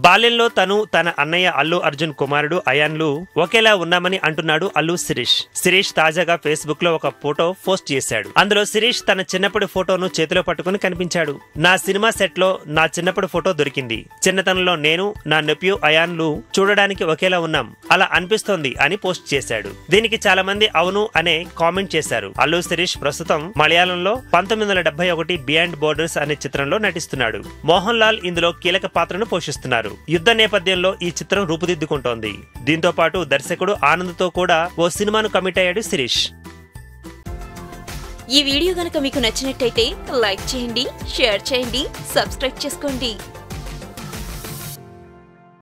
బాల్యంలో తను తన అన్నయ్య అల్లు అర్జున్ కుమారుడు అయాన్లు ఒకేలా ఉన్నామని అంటున్నాడు అల్లు శిరీష్ శిరీష్ తాజాగా ఫేస్బుక్ లో ఒక ఫోటో పోస్ట్ చేశాడు అందులో శిరీష్ తన చిన్నప్పటి ఫోటోను చేతిలో పట్టుకుని కనిపించాడు నా సినిమా సెట్ లో నా చిన్నప్పటి ఫోటో దొరికింది చిన్నతనంలో నేను నా నెప్యూ అయాన్లు చూడడానికి ఒకేలా ఉన్నాం అలా అనిపిస్తోంది అని పోస్ట్ చేశాడు దీనికి చాలా మంది అవును అనే కామెంట్ చేశారు అల్లు శిరీష్ ప్రస్తుతం మలయాళంలో పంతొమ్మిది వందల డెబ్బై ఒకటి బియాండ్ బోర్డర్స్ అనే చిత్రంలో నటిస్తున్నాడు మోహన్ లాల్ ఇందులో కీలక పాత్రను పోషిస్తున్నారు యుద్ధ నేపథ్యంలో ఈ చిత్రం రూపుదిద్దుకుంటోంది దీంతో పాటు దర్శకుడు ఆనంద్తో కూడా ఓ సినిమాను కమిట్ అయ్యాడు శిరీష్ ఈ వీడియో గనక మీకు నచ్చినట్టయితే లైక్ చేయండి షేర్ చేయండి సబ్స్క్రైబ్ చేసుకోండి